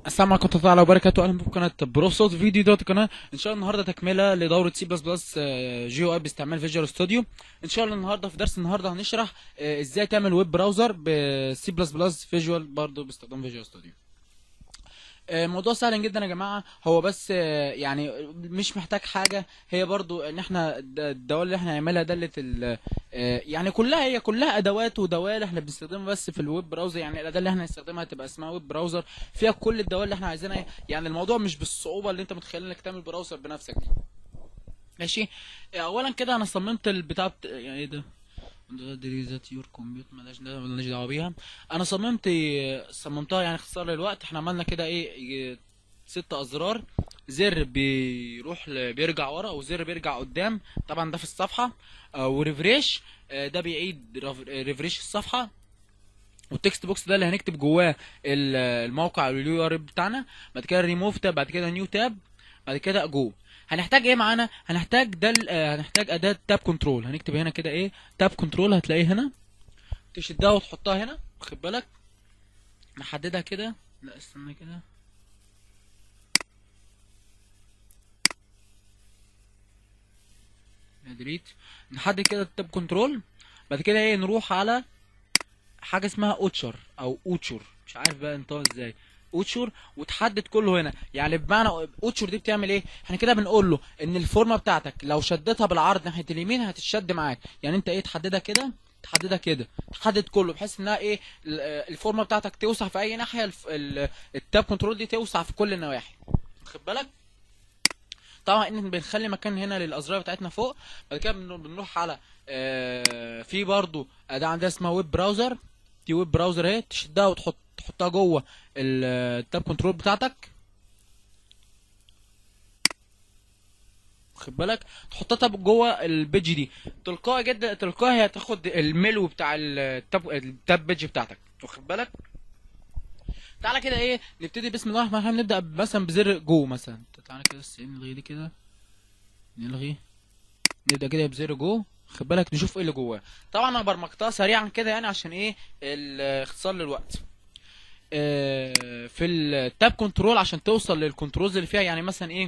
السلام عليكم ورحمة الله تعالى وبركاته اهلا بكم في قناة برو صوت فيديو دوت قناة ان شاء الله النهارده تكملة لدورة سي بلس بلس جي او اي باستعمال فيجوال ستوديو ان شاء الله النهارده في درس النهارده هنشرح آه، ازاي تعمل ويب براوزر بسي بلس بلس فيجوال برضه باستخدام فيجوال ستوديو آه، الموضوع سهل جدا يا جماعه هو بس آه، يعني مش محتاج حاجه هي برضو ان احنا د- الدوال اللي احنا هنعملها داله ال آه، يعني كلها هي كلها ادوات ودوال احنا بنستخدمها بس في الويب براوزر يعني الاداه اللي احنا هنستخدمها تبقى اسمها ويب براوزر فيها كل الدوال اللي احنا عايزينها يعني الموضوع مش بالصعوبه اللي انت متخيل انك تعمل براوزر بنفسك دي ماشي آه، اولا كده انا صممت البتاع بت... يعني ايه ده ذات يور كمبيوتر مالناش مالناش دعوه بيها انا صممت صممتها يعني اختصار للوقت احنا عملنا كده ايه يجي ست ازرار زر بيروح ل... بيرجع ورا وزر بيرجع قدام طبعا ده في الصفحه آه، وريفريش آه، ده بيعيد رف- ريفريش الصفحه والتكست بوكس ده اللي هنكتب جواه ال- الموقع اليو ار بتاعنا بعد كده ريموف تاب بعد كده نيو تاب بعد كده جو هنحتاج ايه معانا هنحتاج ده ال- آه، هنحتاج اداه تاب كنترول هنكتب هنا كده ايه تاب كنترول هتلاقيه هنا تشدها وتحطها هنا واخد بالك نحددها كده لا استنى كده ديليت نحدد كده التاب كنترول بعد كده ايه نروح على حاجه اسمها اوتشر او اوتشر مش عارف بقى انطقها ازاي اوتشر وتحدد كله هنا يعني بمعنى اوتشر دي بتعمل ايه احنا كده بنقول له ان الفورمه بتاعتك لو شدتها بالعرض ناحيه اليمين هتتشد معاك يعني انت ايه تحددها كده تحددها كده تحدد كله بحيث انها ايه ال- آه، الفورمه بتاعتك توسع في اي ناحيه الف- ال- التاب كنترول دي توسع في كل النواحي واخد بالك طبعا ان بنخلي مكان هنا للازرار بتاعتنا فوق بعد كده بن- بنروح على آه، في برضو اداه عندها اسمها ويب براوزر دي ويب براوزر اهي تشدها وتحط تحطها جوه ال- التاب كنترول بتاعتك واخد بالك تحطها طب جوه البيج دي تلقائي جدا تلقائي هتاخد الملو بتاع التاب التاب بيج بتاعتك واخد بالك تعالى كده ايه نبتدي بسم الله الرحمن الرحيم نبدا مثلا بزر جو مثلا تعالى كده بس نلغي دي كده نلغي نبدا كده بزر جو خد بالك نشوف ايه اللي جواه طبعا انا برمجتها سريعا كده يعني عشان ايه الاختصار للوقت آه، في التاب كنترول عشان توصل للكنترولز اللي فيها يعني مثلا ايه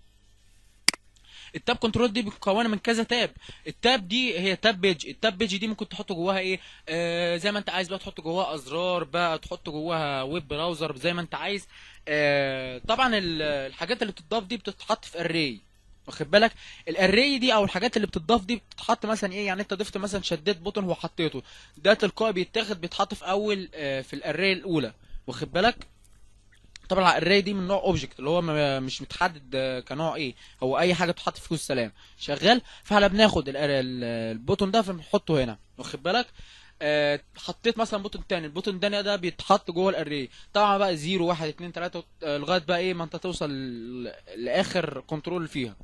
التاب كنترول دي مكونه من كذا تاب التاب دي هي تاب بيج التاب بيج دي ممكن تحط جواها ايه آه زي ما انت عايز بقى تحط جواها ازرار بقى تحط جواها ويب براوزر زي ما انت عايز آه طبعا ال- الحاجات اللي بتضاف دي بتتحط في اري واخد بالك الاري دي او الحاجات اللي بتضاف دي بتتحط مثلا ايه يعني انت ضفت مثلا شديت بوتن وحطيته ده تلقائي بيتاخد بيتحط في اول آه في الاري الاولى واخد بالك طبعا الاري دي من نوع اوبجكت اللي هو م- مش متحدد آه، كنوع ايه هو اي حاجه تحط في كود السلام شغال فاحنا بناخد ال- ال- البوتون ده فبنحطه هنا واخد بالك آه حطيت مثلا بوتون تاني البوتون التاني ده بيتحط جوه الاري طبعا بقى 0 1 2 3 آه، لغايه بقى ايه ما انت توصل ل- لاخر كنترول فيها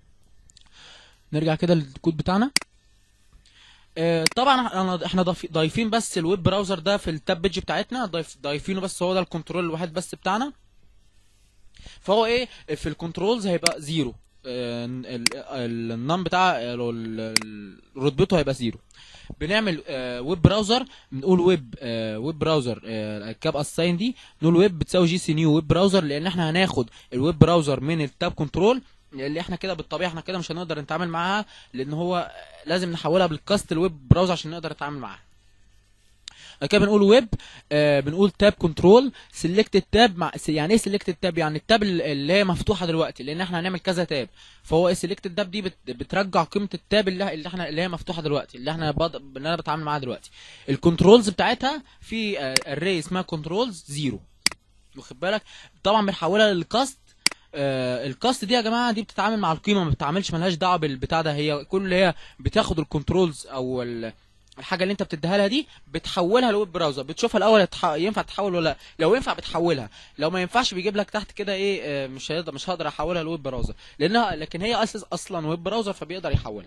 نرجع كده للكود بتاعنا آه، طبعا انا احنا ضايف- ضايفين بس الويب براوزر ده في التاب بيج بتاعتنا ضايف ضايفينه بس هو ده الكنترول الواحد بس بتاعنا فهو ايه في الكنترولز هيبقى زيرو آه، ال- ال- النم بتاع ال- ال- رتبته هيبقى زيرو بنعمل آه، ويب براوزر بنقول ويب آه، ويب براوزر آه، الكاب اساين دي نقول ويب بتساوي جي سي نيو ويب براوزر لان احنا هناخد الويب براوزر من التاب كنترول اللي احنا كده بالطبيعه احنا كده مش هنقدر نتعامل معاها لان هو لازم نحولها بالكاست الويب براوزر عشان نقدر نتعامل معاها بعد كده بنقول ويب آه بنقول تاب كنترول سيلكت التاب مع س- يعني ايه سيلكت التاب يعني التاب ال- اللي هي مفتوحه دلوقتي لان احنا هنعمل كذا تاب فهو ايه سيلكت التاب دي بت بترجع قيمه التاب اللي, اللي احنا اللي هي مفتوحه دلوقتي اللي احنا بض... اللي انا بتعامل معاها دلوقتي الكنترولز بتاعتها في اري اسمها كنترولز زيرو واخد بالك طبعا بنحولها للكاست آه الكاست دي يا جماعه دي بتتعامل مع القيمه ما بتتعاملش ملهاش دعوه بالبتاع ده هي كل اللي هي بتاخد الكنترولز او ال- الحاجه اللي انت بتديها لها دي بتحولها لويب براوزر بتشوفها الاول يتح... ينفع تحول ولا لا لو ينفع بتحولها لو ما ينفعش بيجيب لك تحت كده ايه آه، مش هيقدر مش هقدر احولها لويب براوزر لانها لكن هي اساس اصلا ويب براوزر فبيقدر يحولها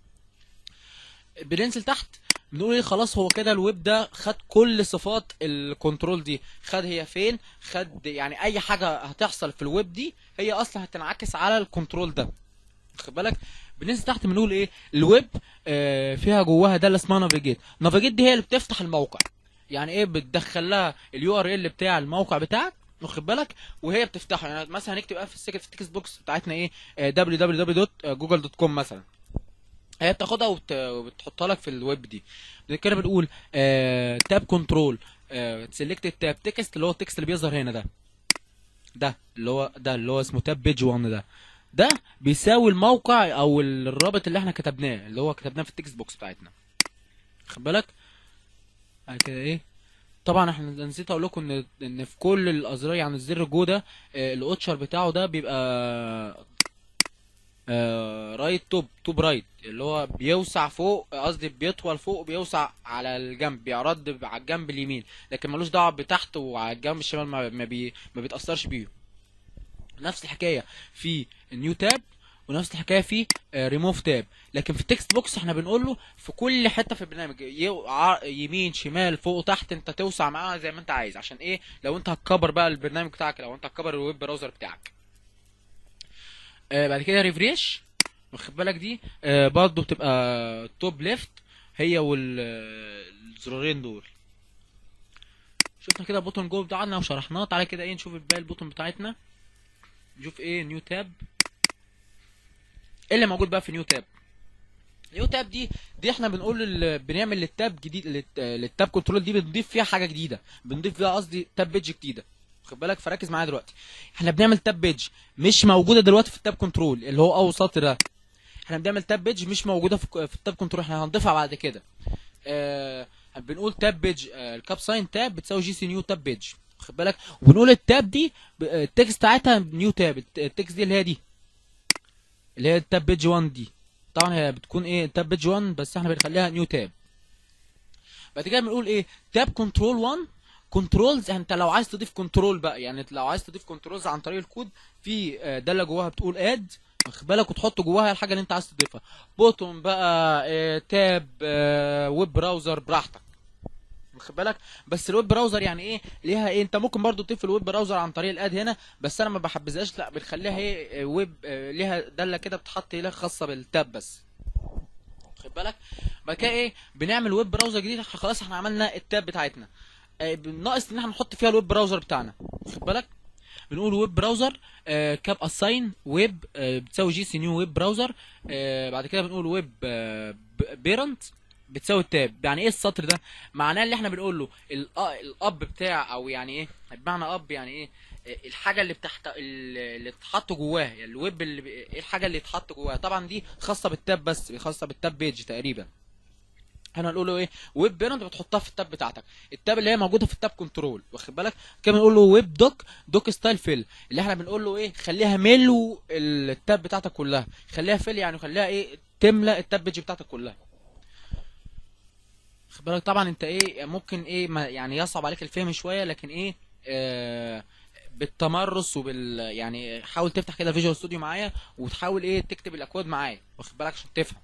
بننزل تحت بنقول ايه خلاص هو كده الويب ده خد كل صفات الكنترول دي خد هي فين خد يعني اي حاجه هتحصل في الويب دي هي اصلا هتنعكس على الكنترول ده خد بالك بننزل تحت بنقول ايه الويب آه فيها جواها ده اللي اسمها نافيجيت نافيجيت دي هي اللي بتفتح الموقع يعني ايه بتدخل لها اليو ار ال بتاع الموقع بتاعك واخد بالك وهي بتفتحه يعني مثلا هنكتب بقى في السكت في التكست بوكس بتاعتنا ايه www.google.com مثلا هي بتاخدها وبت... وبتحطها لك في الويب دي بعد كده بنقول آه... تاب كنترول سيلكت التاب تكست اللي هو التكست اللي بيظهر هنا ده ده اللي هو ده اللي هو اسمه تاب بيج 1 ده ده بيساوي الموقع او الرابط اللي احنا كتبناه اللي هو كتبناه في التكست بوكس بتاعتنا خد بالك بعد كده ايه طبعا احنا نسيت اقول لكم ان ان في كل الازرار يعني الزر جو ده آه، الاوتشر بتاعه ده بيبقى آه، رايت توب توب رايت اللي هو بيوسع فوق قصدي بيطول فوق وبيوسع على الجنب بيعرض على الجنب اليمين لكن ملوش دعوه بتحت وعلى الجنب الشمال ما ما, بي ما بيتاثرش بيه نفس الحكايه في نيو تاب ونفس الحكايه في ريموف تاب لكن في التكست بوكس احنا بنقول له في كل حته في البرنامج يو- ع- يمين شمال فوق تحت انت توسع معاها زي ما انت عايز عشان ايه لو انت هتكبر بقى البرنامج بتاعك لو انت هتكبر الويب براوزر بتاعك آه بعد كده ريفريش واخد بالك دي آه برضه بتبقى توب ليفت هي والزرارين دول شفنا كده بوتون جو بتاعنا وشرحناه تعالى كده ايه نشوف باقي البوتون بتاعتنا نشوف ايه نيو تاب ايه اللي موجود بقى في نيو تاب نيو تاب دي دي احنا بنقول لل... بنعمل للتاب جديد للت... للتاب كنترول دي بنضيف فيها حاجه جديده بنضيف فيها قصدي تاب بيج جديده خد بالك فركز معايا دلوقتي احنا بنعمل تاب بيج مش موجوده دلوقتي في التاب كنترول اللي هو اول سطر ده احنا بنعمل تاب بيج مش موجوده في في التاب كنترول احنا هنضيفها بعد كده آه بنقول تاب بيج آه الكاب ساين تاب بتساوي جي سي نيو تاب بيج خد بالك وبنقول التاب دي ب- آه، التكست بتاعتها نيو تاب الت- التكست دي اللي هي دي اللي هي التاب بيج 1 دي طبعا هي بتكون ايه تاب بيج 1 بس احنا بنخليها نيو تاب بعد كده بنقول ايه تاب كنترول 1 كنترولز انت لو عايز تضيف كنترول بقى يعني لو عايز تضيف كنترولز عن طريق الكود في آه، داله جواها بتقول اد واخد بالك وتحط جواها الحاجه اللي انت عايز تضيفها بوتون بقى آه، تاب آه، ويب براوزر براحتك واخد بالك بس الويب براوزر يعني ايه ليها ايه انت ممكن برضو تضيف الويب براوزر عن طريق الاد هنا بس انا ما بحبذهاش لا بنخليها ايه آه، ويب آه، ليها داله كده بتحط لها خاصه بالتاب بس خد بالك بعد كده ايه بنعمل ويب براوزر جديد احنا خلاص احنا عملنا التاب بتاعتنا آه، ناقص ان احنا نحط فيها الويب براوزر بتاعنا خد بالك بنقول ويب براوزر آه كاب اساين ويب آه بتساوي جي سي نيو ويب براوزر آه بعد كده بنقول ويب آه بيرنت بتساوي التاب يعني ايه السطر ده معناه اللي احنا بنقول له الأ- الاب بتاع او يعني ايه بمعنى اب يعني ايه آه، الحاجه اللي بتحت اللي اللي اتحط جواها يعني الويب اللي ب... ايه الحاجه اللي اتحط جواها طبعا دي خاصه بالتاب بس خاصه بالتاب بيج تقريبا احنا نقول له ايه ويب بيرنت بتحطها في التاب بتاعتك التاب اللي هي موجوده في التاب كنترول واخد بالك كده بنقول له ويب دوك دوك ستايل فيل اللي احنا بنقول له ايه خليها ملو التاب بتاعتك كلها خليها فيل يعني خليها ايه تملى التاب بيج بتاعتك كلها خد بالك طبعا انت ايه ممكن ايه ما يعني يصعب عليك الفهم شويه لكن ايه آه بالتمرس وبال يعني حاول تفتح كده فيجوال ستوديو معايا وتحاول ايه تكتب الاكواد معايا واخد بالك عشان تفهم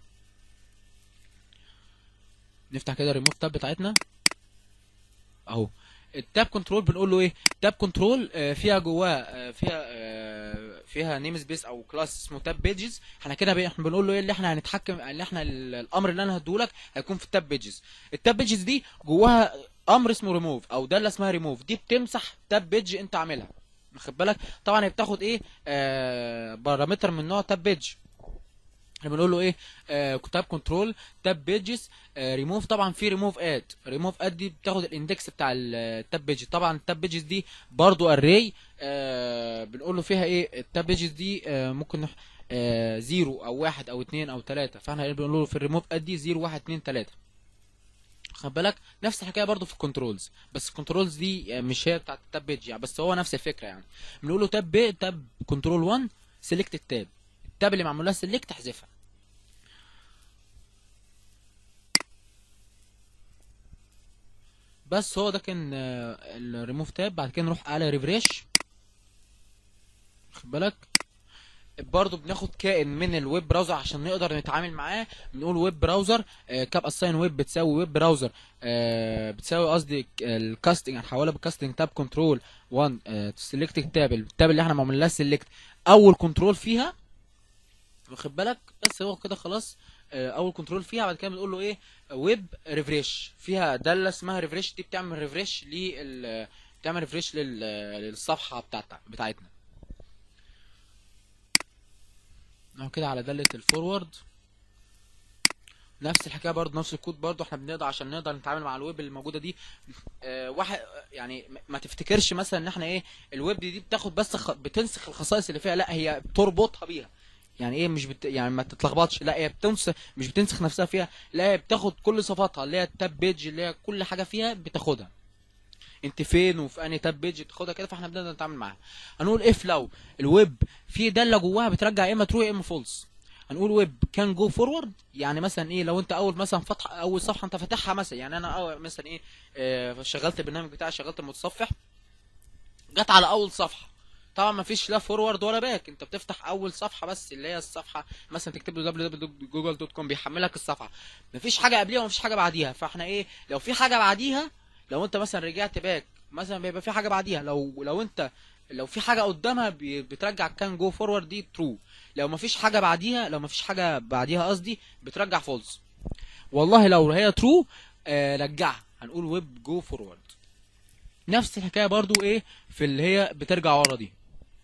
نفتح كده الريموت تاب بتاعتنا اهو التاب كنترول بنقول له ايه تاب كنترول آه، فيها جواه آه، فيها آه، فيها نيم سبيس او كلاس اسمه تاب بيجز احنا كده بي- احنا بنقول له ايه اللي احنا هنتحكم اللي احنا ال- الامر اللي انا هديهولك هيكون في التاب بيجز التاب بيجز دي جواها امر اسمه ريموف او داله اسمها ريموف دي بتمسح تاب بيج انت عاملها واخد بالك طبعا هي بتاخد ايه آه بارامتر من نوع تاب بيج احنا بنقول له ايه آه تاب كنترول تاب بيجز آه ريموف طبعا في ريموف اد ريموف اد دي بتاخد الاندكس بتاع التاب بيجز طبعا التاب بيجز دي برضو اري آه بنقول له فيها ايه التاب بيجز دي آه ممكن نح... آه زيرو او واحد او اتنين او تلاتة فاحنا بنقول له في الريموف اد دي زيرو واحد اتنين تلاتة خد بالك نفس الحكايه برضو في الكنترولز بس الكنترولز دي آه، مش هي بتاعت التاب بيج يعني بس هو نفس الفكره يعني بنقول له تاب بي تاب كنترول 1 سيلكت التاب التاب اللي معمول لها سيلكت احذفها بس هو ده كان الريموف تاب بعد كده نروح على ريفريش خد بالك برضه بناخد كائن من الويب براوزر عشان نقدر نتعامل معاه بنقول ويب براوزر كاب اساين ويب بتساوي ويب براوزر آه، بتساوي قصدي الكاستنج هنحولها بالكاستنج تاب كنترول 1 سيلكت التاب التاب اللي احنا معمول لها سيلكت اول كنترول فيها واخد بالك بس هو كده خلاص آه، اول كنترول فيها بعد كده بنقول له ايه ويب ريفريش فيها داله اسمها ريفريش دي بتعمل ريفريش لل تعمل ريفريش لل... للصفحه بتاعتك بتاعتنا نروح كده على دالة الفورورد نفس الحكايه برضه نفس الكود برضه احنا بنقدر عشان نقدر نتعامل مع الويب اللي موجوده دي اه واحد يعني م- ما تفتكرش مثلا ان احنا ايه الويب دي, دي بتاخد بس خ... بتنسخ الخصائص اللي فيها لا هي بتربطها بيها يعني ايه مش بت... يعني ما تتلخبطش لا هي بتنسخ مش بتنسخ نفسها فيها لا هي بتاخد كل صفاتها اللي هي التاب بيج اللي هي كل حاجه فيها بتاخدها انت فين وفي انهي تاب بيج تاخدها كده فاحنا بنقدر نتعامل معاها هنقول اف لو الويب في داله جواها بترجع يا اما ترو يا اما فولس هنقول ويب كان جو فورورد يعني مثلا ايه لو انت اول مثلا فتح اول صفحه انت فاتحها مثلا يعني انا أول مثلا ايه آه شغلت البرنامج بتاعي شغلت المتصفح جت على اول صفحه طبعا ما فيش لا فورورد ولا باك انت بتفتح اول صفحه بس اللي هي الصفحه مثلا تكتب له www.google.com بيحملك الصفحه ما فيش حاجه قبليها وما فيش حاجه بعديها فاحنا ايه لو في حاجه بعديها لو انت مثلا رجعت باك مثلا بيبقى في حاجه بعديها لو لو انت لو في حاجه قدامها بي- بترجع كان جو فورورد دي ترو لو ما فيش حاجه بعديها لو ما فيش حاجه بعديها قصدي بترجع فولس والله لو هي ترو آه رجعها هنقول ويب جو فورورد نفس الحكايه برضو ايه في اللي هي بترجع ورا دي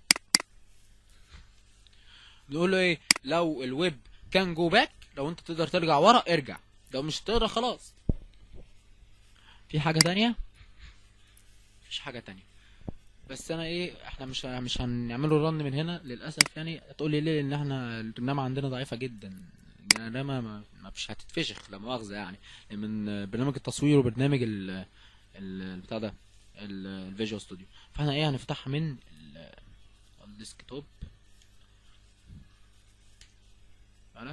نقول له ايه لو الويب كان جو باك لو انت تقدر ترجع ورا ارجع لو مش تقدر خلاص في حاجه تانية مفيش حاجه تانية بس انا ايه احنا مش مش هنعمله رن من هنا للاسف يعني هتقول لي ليه لان احنا الرامه عندنا ضعيفه جدا الرامه ما ما مش هتتفشخ لا مؤاخذه يعني من برنامج التصوير وبرنامج ال ال- البتاع ده ال- الفيجوال ستوديو فاحنا ايه هنفتحها من ال- الديسكتوب بالك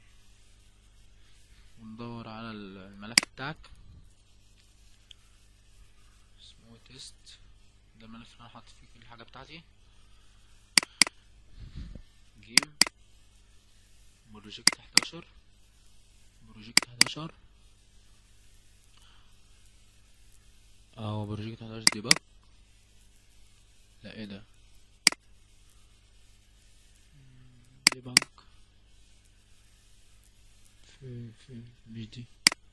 وندور على الملف بتاعك اسمه تيست ده الملف اللي انا حاطط فيه كل حاجه بتاعتي جيم بروجكت 11 بروجكت 11 اهو بروجكت 11 ديباج لا ايه ده ديباج في في مش دي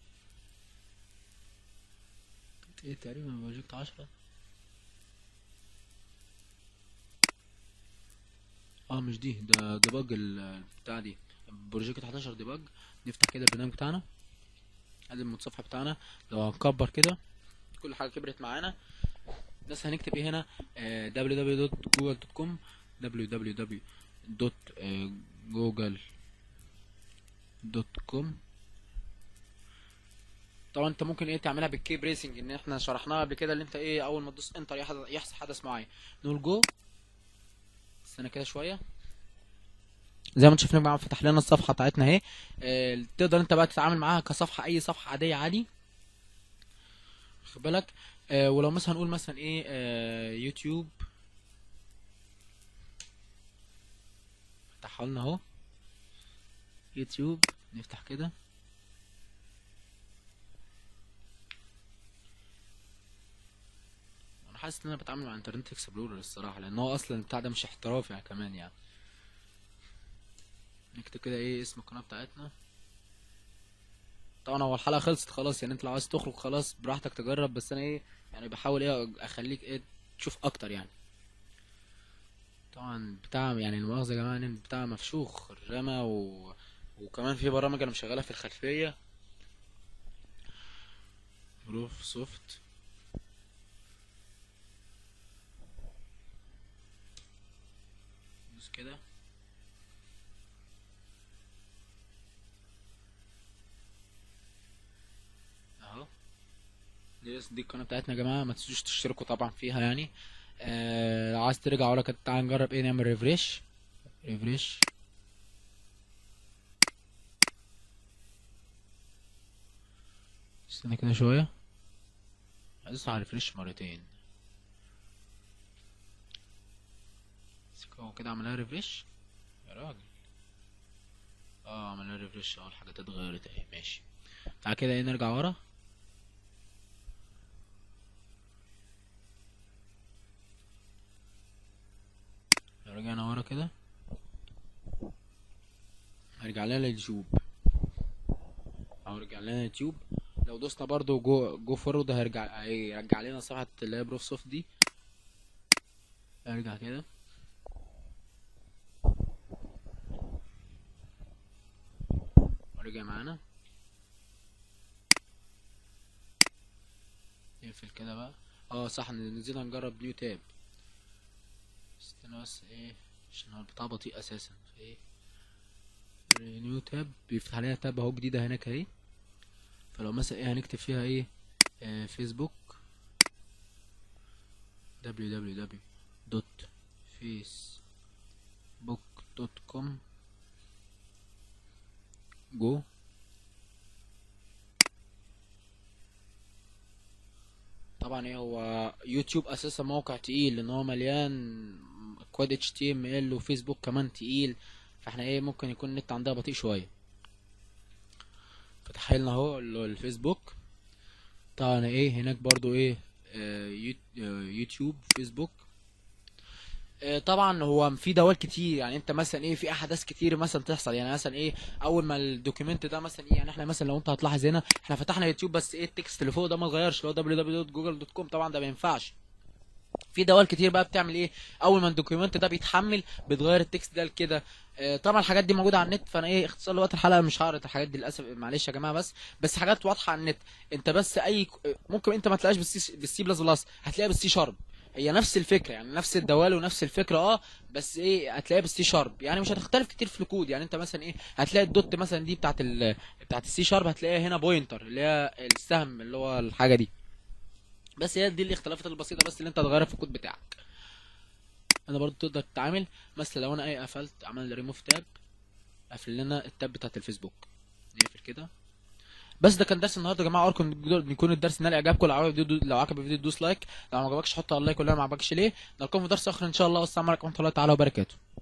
كانت ايه تقريبا بروجكت 10 اه مش دي ده ديباج ال- بتاع دي بروجكت 11 ديباج نفتح كده البرنامج بتاعنا ادي المتصفح بتاعنا لو هنكبر كده كل حاجه كبرت معانا بس هنكتب ايه هنا آه www.google.com www.google.com طبعا انت ممكن ايه تعملها بالكي بريسنج ان احنا شرحناها قبل كده اللي انت ايه اول ما تدوس انتر يحدث يحصل حدث معين نقول جو استنى كده شويه زي ما انت شفنا بقى فتح لنا الصفحه بتاعتنا اهي آه، تقدر انت بقى تتعامل معاها كصفحه اي صفحه عاديه عادي واخد بالك آه ولو مثلا نقول مثلا ايه آه يوتيوب فتحها لنا اهو يوتيوب نفتح كده انا حاسس ان انا بتعامل مع انترنت اكسبلورر الصراحه لان هو اصلا البتاع ده مش احترافي يعني كمان يعني نكتب كده ايه اسم القناه بتاعتنا طبعا هو الحلقه خلصت خلاص يعني انت لو عايز تخرج خلاص براحتك تجرب بس انا ايه يعني بحاول ايه اخليك ايه تشوف اكتر يعني طبعا بتاع يعني المؤاخذة يا جماعة ان بتاع مفشوخ الرامة و... وكمان في برامج انا مشغلها في الخلفية بروف سوفت بس كده اهو دي دي القناة بتاعتنا يا جماعة ما تنسوش تشتركوا طبعا فيها يعني آه لو عايز ترجع ورا كده تعال نجرب ايه نعمل ريفريش ريفريش استنى كده شوية ادوس على ريفريش مرتين هو كده عملها ريفريش يا راجل اه عملها ريفريش اه الحاجات اتغيرت اهي ماشي تعال كده ايه نرجع ورا لو رجعنا ورا كده هرجع لنا اليوتيوب او رجع لنا اليوتيوب لو دوسنا برضو جو جو فورورد هيرجع هيرجع لنا صفحة اللي هي بروف سوفت دي ارجع كده ورجع معانا نقفل كده بقى اه صح نزيد نجرب نيو تاب استنى بس ايه عشان هو البتاع بطيء اساسا ايه نيو تاب بيفتح عليها تاب اهو جديدة هناك اهي فلو مثلا ايه هنكتب فيها ايه آه فيسبوك www.facebook.com جو طبعا ايه هو يوتيوب اساسا موقع تقيل لان هو مليان كواد اتش تي ام ال وفيسبوك كمان تقيل فاحنا ايه ممكن يكون النت عندها بطيء شويه فتح لنا اهو ال- الفيسبوك طبعا ايه هناك برضو ايه آه يوت- آه، يوتيوب فيسبوك آه، طبعا هو في دوال كتير يعني انت مثلا ايه في احداث كتير مثلا تحصل يعني مثلا ايه اول ما الدوكيمنت ده مثلا ايه يعني احنا مثلا لو انت هتلاحظ هنا احنا فتحنا يوتيوب بس ايه التكست اللي فوق ده ما اتغيرش اللي هو www.google.com طبعا ده ما ينفعش في دوال كتير بقى بتعمل ايه اول ما الدوكيمنت ده بيتحمل بتغير التكست ده لكده آه، طبعا الحاجات دي موجوده على النت فانا ايه اختصار لوقت الحلقه مش هعرض الحاجات دي للاسف معلش يا جماعه بس بس حاجات واضحه على النت انت بس اي ممكن انت ما تلاقيش بالسي بالسي بلس بلس هتلاقيها بالسي شارب هي نفس الفكره يعني نفس الدوال ونفس الفكره اه بس ايه هتلاقيها بالسي شارب يعني مش هتختلف كتير في الكود يعني انت مثلا ايه هتلاقي الدوت مثلا دي بتاعت ال بتاعت السي شارب هتلاقيها هنا بوينتر اللي هي السهم اللي هو الحاجه دي بس هي دي الاختلافات البسيطه بس اللي انت هتغيرها في الكود بتاعك انا برضو تقدر تتعامل مثلا لو انا ايه قفلت عمل ريموف تاب قفل لنا التاب بتاعت الفيسبوك نقفل كده بس ده كان درس النهارده يا جماعه ارجو ان يكون الدرس نال اعجابكم لو عجب الفيديو لو عجب الفيديو دوس لايك لو ما عجبكش حط على اللايك ولا ما عجبكش ليه نلقاكم في درس اخر ان شاء الله والسلام عليكم ورحمه الله تعالى وبركاته